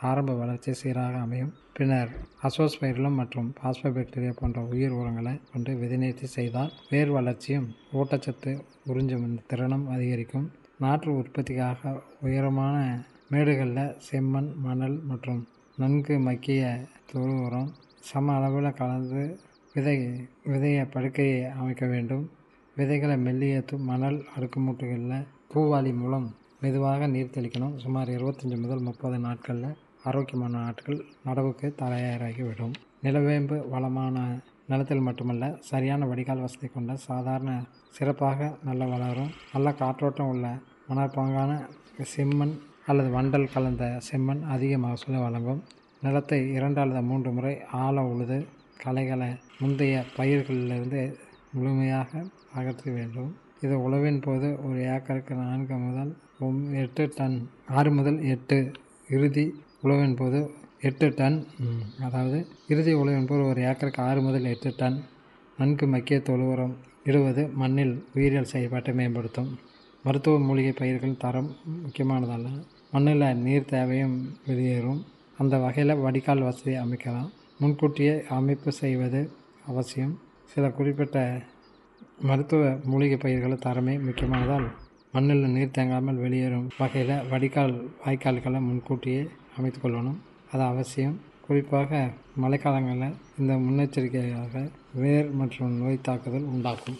ஆரம்ப வளர்ச்சி சீராக அமையும் பின்னர் அசோஸ்பைரிலம் மற்றும் பாஸ்போபாக்டீரியா போன்ற உயிர் உரங்களை கொண்டு விதைநீர்த்தி செய்தால் வேர் வளர்ச்சியும் ஊட்டச்சத்து உறிஞ்சும் திறனும் அதிகரிக்கும் நாற்று உற்பத்திக்காக உயரமான மேடுகளில் செம்மண் மணல் மற்றும் நன்கு மக்கிய தொழு உரம் சம அளவில் கலந்து விதை விதைய படுக்கையை அமைக்க வேண்டும் விதைகளை மெல்லிய து- மணல் அடுக்குமூட்டுகளில் பூவாளி மூலம் மெதுவாக நீர் தெளிக்கணும் சுமார் இருபத்தஞ்சி முதல் முப்பது நாட்களில் ஆரோக்கியமான நாட்கள் நடவுக்கு தயாராகிவிடும் நிலவேம்பு வளமான நிலத்தில் மட்டுமல்ல சரியான வடிகால் வசதி கொண்ட சாதாரண சிறப்பாக நல்ல வளரும் நல்ல காற்றோட்டம் உள்ள மணற்பாங்கான செம்மண் அல்லது வண்டல் கலந்த செம்மண் அதிக மகசூலை வழங்கும் நிலத்தை இரண்டு அல்லது மூன்று முறை ஆழ உழுது களைகளை முந்தைய பயிர்களிலிருந்து முழுமையாக அகற்ற வேண்டும் இது உழவின் போது ஒரு ஏக்கருக்கு நான்கு முதல் ஒம்- எட்டு டன் ஆறு முதல் எட்டு இறுதி உழவின் போது எட்டு டன் ம், அதாவது இறுதி உழவின் போது ஒரு ஏக்கருக்கு ஆறு முதல் எட்டு டன் நன்கு மக்கிய தொழு உரம் இடுவது மண்ணில் உயிரியல் செயல்பாட்டை மேம்படுத்தும் மருத்துவ மூலிகை பயிர்கள் தரம் முக்கியமானதல்ல மண்ணில் நீர் தேவையும் வெளியேறும் அந்த வகையில் வடிகால் வசதி அமைக்கலாம் முன்கூட்டியே அமைப்பு செய்வது அவசியம் சில குறிப்பிட்ட மருத்துவ மூலிகை பயிர்கள் தரமே முக்கியமானதால் மண்ணில் நீர் தேங்காமல் வெளியேறும் வகையில் வடிகால் வாய்க்கால்களை முன்கூட்டியே அமைத்துக் கொள்ளணும் அது அவசியம் குறிப்பாக மழைக்காலங்களில் இந்த முன்னெச்சரிக்கையாக வேர் மற்றும் நோய் தாக்குதல் உண்டாக்கும்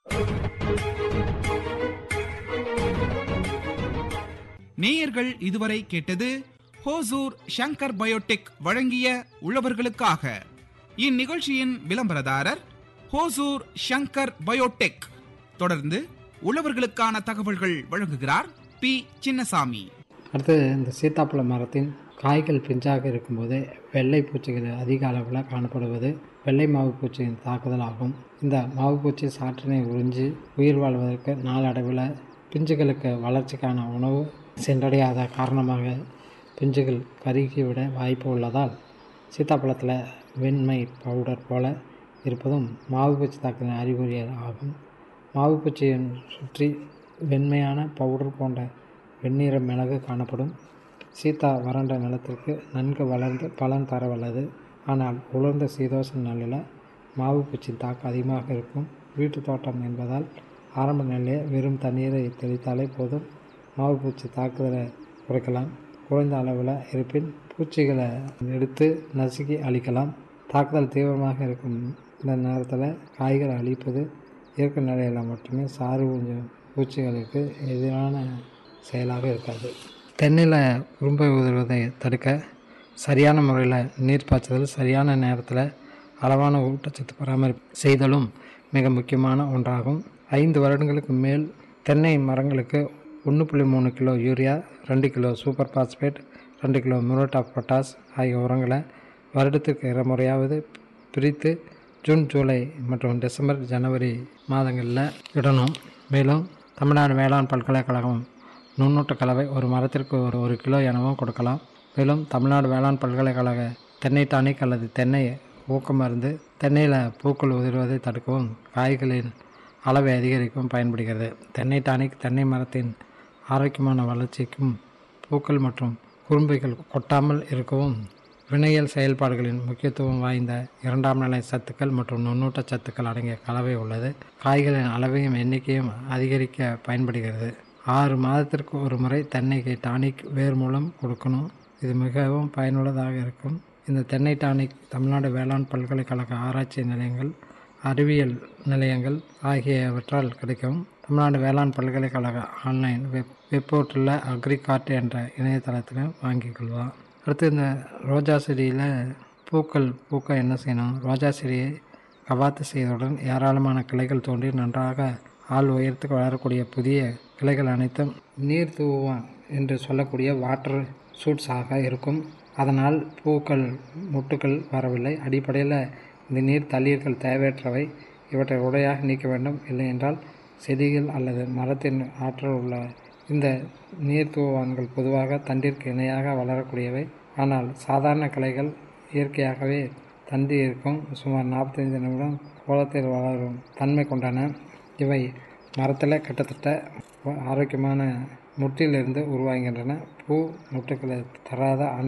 நேயர்கள் இதுவரை கேட்டது ஹோசூர் ஷங்கர் பயோடெக் வழங்கிய உழவர்களுக்காக இந்நிகழ்ச்சியின் விளம்பரதாரர் ஹோசூர் ஷங்கர் பயோடெக் தொடர்ந்து உழவர்களுக்கான தகவல்கள் வழங்குகிறார் பி சின்னசாமி அடுத்து இந்த சீத்தாப்பழ மரத்தின் காய்கள் பிஞ்சாக இருக்கும்போது வெள்ளை பூச்சிகள் அதிக அளவில் காணப்படுவது வெள்ளை மாவு பூச்சியின் தாக்குதல் ஆகும் இந்த மாவு பூச்சி சாற்றினை உறிஞ்சி உயிர் வாழ்வதற்கு நாளடைவில் பிஞ்சுகளுக்கு வளர்ச்சிக்கான உணவு சென்றடையாத காரணமாக பிஞ்சுகள் கருகிவிட வாய்ப்பு உள்ளதால் சீத்தாப்பழத்தில் வெண்மை பவுடர் போல இருப்பதும் மாவு பூச்சி தாக்குதலின் அறிகுறி ஆகும் மாவு பூச்சியை சுற்றி வெண்மையான பவுடர் போன்ற வெண்ணிற மிளகு காணப்படும் சீத்தா வறண்ட நிலத்திற்கு நன்கு வளர்ந்து பலன் தர வல்லது ஆனால் உலர்ந்த சீதோஷ நிலையில் மாவு பூச்சி தாக்கம் அதிகமாக இருக்கும் வீட்டு தோட்டம் என்பதால் ஆரம்ப நிலையே வெறும் தண்ணீரை தெளித்தாலே போதும் மாவு பூச்சி தாக்குதலை குறைக்கலாம் குறைந்த அளவில் இருப்பின் பூச்சிகளை எடுத்து நசுக்கி அழிக்கலாம் தாக்குதல் தீவிரமாக இருக்கும் இந்த நேரத்தில் காய்களை அழிப்பது இயற்கை நிலையில் மட்டுமே சாறு கொஞ்சம் பூச்சிகளுக்கு எதிரான செயலாக இருக்காது தென்னையில் உரும்பை உதறுவதை தடுக்க சரியான முறையில் நீர் பாய்ச்சுதல் சரியான நேரத்தில் அளவான ஊட்டச்சத்து பராமரிப்பு செய்தலும் மிக முக்கியமான ஒன்றாகும் ஐந்து வருடங்களுக்கு மேல் தென்னை மரங்களுக்கு ஒன்று புள்ளி மூணு கிலோ யூரியா ரெண்டு கிலோ சூப்பர் பாஸ்பேட் ரெண்டு கிலோ மியூரேட் ஆஃப் பொட்டாஸ் ஆகிய உரங்களை வருடத்திற்கு இருமுறையாவது பிரித்து ஜூன் ஜூலை மற்றும் டிசம்பர் ஜனவரி மாதங்களில் இடணும் மேலும் தமிழ்நாடு வேளாண் பல்கலைக்கழகம் நுண்ணூட்ட கலவை ஒரு மரத்திற்கு ஒரு ஒரு கிலோ எனவும் கொடுக்கலாம் மேலும் தமிழ்நாடு வேளாண் பல்கலைக்கழக தென்னை டானிக் அல்லது தென்னை ஊக்க மருந்து தென்னையில் பூக்கள் உதிர்வதை தடுக்கவும் காய்களின் அளவை அதிகரிக்கவும் பயன்படுகிறது தென்னை டானிக் தென்னை மரத்தின் ஆரோக்கியமான வளர்ச்சிக்கும் பூக்கள் மற்றும் குறும்பைகள் கொட்டாமல் இருக்கவும் வினையியல் செயல்பாடுகளின் முக்கியத்துவம் வாய்ந்த இரண்டாம் நிலை சத்துக்கள் மற்றும் நுண்ணூட்ட சத்துக்கள் அடங்கிய கலவை உள்ளது காய்களின் அளவையும் எண்ணிக்கையும் அதிகரிக்க பயன்படுகிறது ஆறு மாதத்திற்கு ஒரு முறை தென்னைக்கு டானிக் வேர் மூலம் கொடுக்கணும் இது மிகவும் பயனுள்ளதாக இருக்கும் இந்த தென்னை டானிக் தமிழ்நாடு வேளாண் பல்கலைக்கழக ஆராய்ச்சி நிலையங்கள் அறிவியல் நிலையங்கள் ஆகியவற்றால் கிடைக்கும் தமிழ்நாடு வேளாண் பல்கலைக்கழக ஆன்லைன் வெப் வெப்போர்ட்டில் அக்ரிகார்ட் என்ற இணையதளத்தில் வாங்கிக் கொள்ளலாம் அடுத்து இந்த ரோஜா செடியில் பூக்கள் பூக்க என்ன செய்யணும் ரோஜா செடியை கவாத்து செய்தவுடன் ஏராளமான கிளைகள் தோன்றி நன்றாக ஆள் உயரத்துக்கு வளரக்கூடிய புதிய கிளைகள் அனைத்தும் நீர் தூவம் என்று சொல்லக்கூடிய வாட்டர் சூட்ஸாக இருக்கும் அதனால் பூக்கள் முட்டுக்கள் வரவில்லை அடிப்படையில் இந்த நீர் தண்ணீர்கள் தேவையற்றவை இவற்றை உடையாக நீக்க வேண்டும் இல்லை என்றால் செடிகள் அல்லது மரத்தின் ஆற்றல் உள்ள இந்த நீர் தூவான்கள் பொதுவாக தண்டிற்கு இணையாக வளரக்கூடியவை ஆனால் சாதாரண கிளைகள் இயற்கையாகவே தண்டி இருக்கும் சுமார் நாற்பத்தைந்து நிமிடம் கோலத்தில் வளரும் தன்மை கொண்டன இவை மரத்தில் கிட்டத்தட்ட ஆரோக்கியமான முட்டிலிருந்து உருவாகின்றன பூ முட்டுக்களை தராத அனை